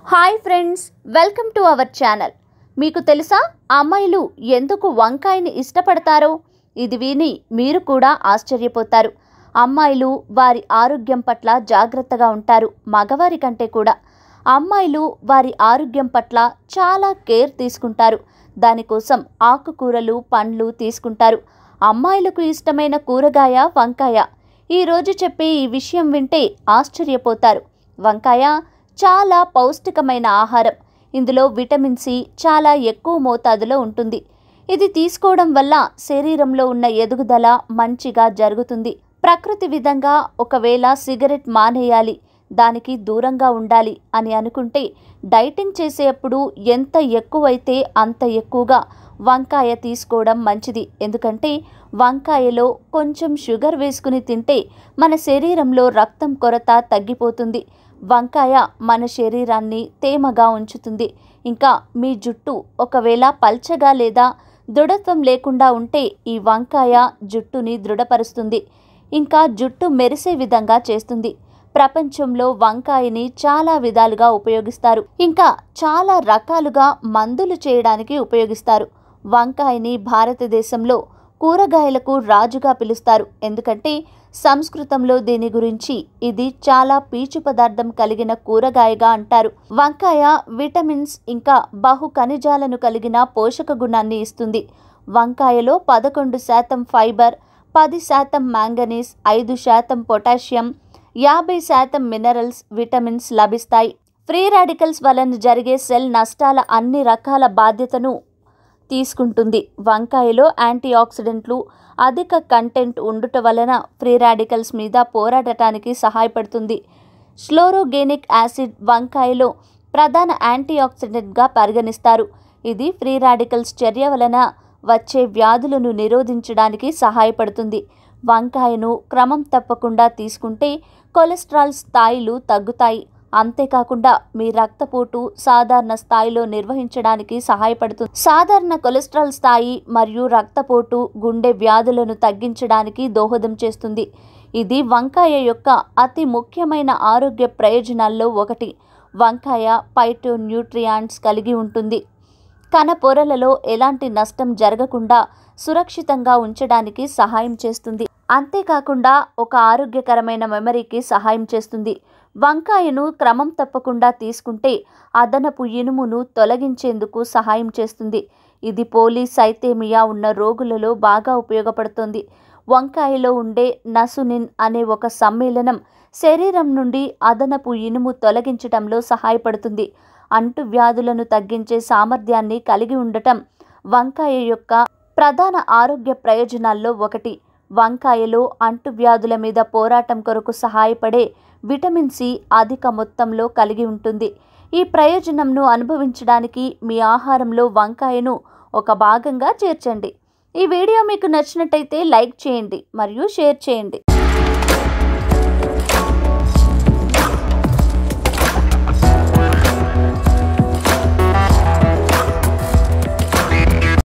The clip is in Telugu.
hi friends welcome to our channel మీకు తెలుసా అమ్మాయిలు ఎందుకు వంకాయని ఇష్టపడతారో ఇది విని మీరు కూడా ఆశ్చర్యపోతారు అమ్మాయిలు వారి ఆరోగ్యం పట్ల జాగ్రత్తగా ఉంటారు మగవారి కంటే కూడా అమ్మాయిలు వారి ఆరోగ్యం పట్ల చాలా కేర్ తీసుకుంటారు దానికోసం ఆకుకూరలు పండ్లు తీసుకుంటారు అమ్మాయిలకు ఇష్టమైన కూరగాయ వంకాయ ఈరోజు చెప్పే ఈ విషయం వింటే ఆశ్చర్యపోతారు వంకాయ చాలా పౌష్టికమైన ఆహారం ఇందులో విటమిన్ సి చాలా ఎక్కువ మోతాదులో ఉంటుంది ఇది తీసుకోవడం వల్ల శరీరంలో ఉన్న ఎదుగుదల మంచిగా జరుగుతుంది ప్రకృతి విధంగా ఒకవేళ సిగరెట్ మానేయాలి దానికి దూరంగా ఉండాలి అని అనుకుంటే డైటింగ్ చేసేటప్పుడు ఎంత ఎక్కువైతే అంత ఎక్కువగా వంకాయ తీసుకోవడం మంచిది ఎందుకంటే వంకాయలో కొంచెం షుగర్ వేసుకుని తింటే మన శరీరంలో రక్తం కొరత తగ్గిపోతుంది వంకాయ మన శరీరాన్ని తేమగా ఉంచుతుంది ఇంకా మీ జుట్టు ఒకవేళ పల్చగా లేదా దృఢత్వం లేకుండా ఉంటే ఈ వంకాయ జుట్టుని దృఢపరుస్తుంది ఇంకా జుట్టు మెరిసే విధంగా చేస్తుంది ప్రపంచంలో వంకాయని చాలా విధాలుగా ఉపయోగిస్తారు ఇంకా చాలా రకాలుగా మందులు చేయడానికి ఉపయోగిస్తారు వంకాయని భారతదేశంలో కూరగాయలకు రాజుగా పిలుస్తారు ఎందుకంటే సంస్కృతంలో దీని గురించి ఇది చాలా పీచు పదార్థం కలిగిన కూరగాయగా అంటారు వంకాయ విటమిన్స్ ఇంకా బహు ఖనిజాలను కలిగిన పోషక గుణాన్ని ఇస్తుంది వంకాయలో పదకొండు శాతం ఫైబర్ పది శాతం మ్యాంగనీస్ ఐదు శాతం పొటాషియం యాభై శాతం మినరల్స్ విటమిన్స్ లభిస్తాయి ఫ్రీ రాడికల్స్ వలన జరిగే సెల్ నష్టాల అన్ని రకాల బాధ్యతను తీసుకుంటుంది వంకాయలో యాంటీ ఆక్సిడెంట్లు అధిక కంటెంట్ ఉండుట వలన ఫ్రీ రాడికల్స్ మీద పోరాడటానికి సహాయపడుతుంది స్లోరోగేనిక్ యాసిడ్ వంకాయలో ప్రధాన యాంటీ ఆక్సిడెంట్గా పరిగణిస్తారు ఇది ఫ్రీ రాడికల్స్ చర్య వలన వచ్చే వ్యాధులను నిరోధించడానికి సహాయపడుతుంది వంకాయను క్రమం తప్పకుండా తీసుకుంటే కొలెస్ట్రాల్ స్థాయిలు తగ్గుతాయి అంతేకాకుండా మీ రక్తపోటు సాధారణ స్థాయిలో నిర్వహించడానికి సహాయపడుతుంది సాధారణ కొలెస్ట్రాల్ స్థాయి మరియు రక్తపోటు గుండె వ్యాధులను తగ్గించడానికి దోహదం చేస్తుంది ఇది వంకాయ యొక్క అతి ముఖ్యమైన ఆరోగ్య ప్రయోజనాల్లో ఒకటి వంకాయ పైటో న్యూట్రియాంట్స్ కలిగి ఉంటుంది కణ పొరలలో ఎలాంటి నష్టం జరగకుండా సురక్షితంగా ఉంచడానికి సహాయం చేస్తుంది అంతేకాకుండా ఒక ఆరోగ్యకరమైన మెమరీకి సహాయం చేస్తుంది వంకాయను క్రమం తప్పకుండా తీసుకుంటే అదనపు ఇనుమును తొలగించేందుకు సహాయం చేస్తుంది ఇది పోలీసైతేమియా ఉన్న రోగులలో బాగా ఉపయోగపడుతుంది వంకాయలో ఉండే నసునిన్ అనే ఒక సమ్మేళనం శరీరం నుండి అదనపు ఇనుము తొలగించటంలో సహాయపడుతుంది అంటు వ్యాధులను తగ్గించే సామర్థ్యాన్ని కలిగి ఉండటం వంకాయ యొక్క ప్రధాన ఆరోగ్య ప్రయోజనాల్లో ఒకటి వంకాయలో అంటువ్యాధుల మీద పోరాటం కొరకు సహాయపడే విటమిన్ సి అధిక మొత్తంలో కలిగి ఉంటుంది ఈ ప్రయోజనంను అనుభవించడానికి మీ ఆహారంలో వంకాయను ఒక భాగంగా చేర్చండి ఈ వీడియో మీకు నచ్చినట్టయితే లైక్ చేయండి మరియు షేర్ చేయండి